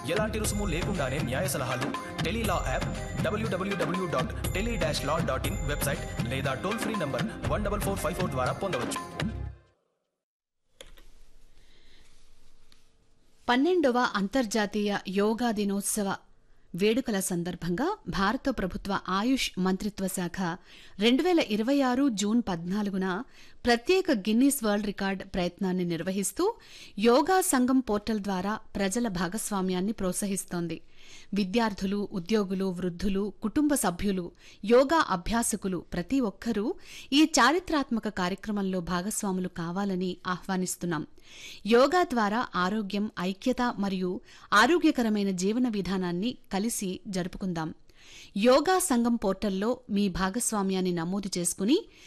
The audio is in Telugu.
ఎలాంటి రుసుము లేకుండానే న్యాయ సలహాలు టెలీలా యాప్ డబ్ల్యూడబ్ల్యూడబ్ల్యూ dot tele dash law dot in website లేదా toll free number one double four five four ద్వారా పొందవచ్చు పన్నెండవ అంతర్జాతీయ యోగా దినోత్సవ వేడుకల సందర్భంగా భారత ప్రభుత్వ ఆయుష్ మంత్రిత్వ శాఖ రెండు వేల ఇరవై ఆరు జూన్ పద్నాలుగున ప్రత్యేక గిన్నీస్ వరల్డ్ రికార్డ్ ప్రయత్నాన్ని నిర్వహిస్తూ యోగా సంఘం పోర్టల్ ద్వారా ప్రజల భాగస్వామ్యాన్ని ప్రోత్సహిస్తోంది విద్యార్థులు ఉద్యోగులు వృద్ధులు కుటుంబ సభ్యులు యోగా అభ్యాసకులు ప్రతి ఒక్కరూ ఈ చారిత్రాత్మక కార్యక్రమంలో భాగస్వాములు కావాలని ఆహ్వానిస్తున్నాం యోగా ద్వారా ఆరోగ్యం ఐక్యత మరియు ఆరోగ్యకరమైన జీవన విధానాన్ని కలిసి జరుపుకుందాం యోగా సంఘం పోర్టల్లో మీ భాగస్వామ్యాన్ని నమోదు చేసుకుని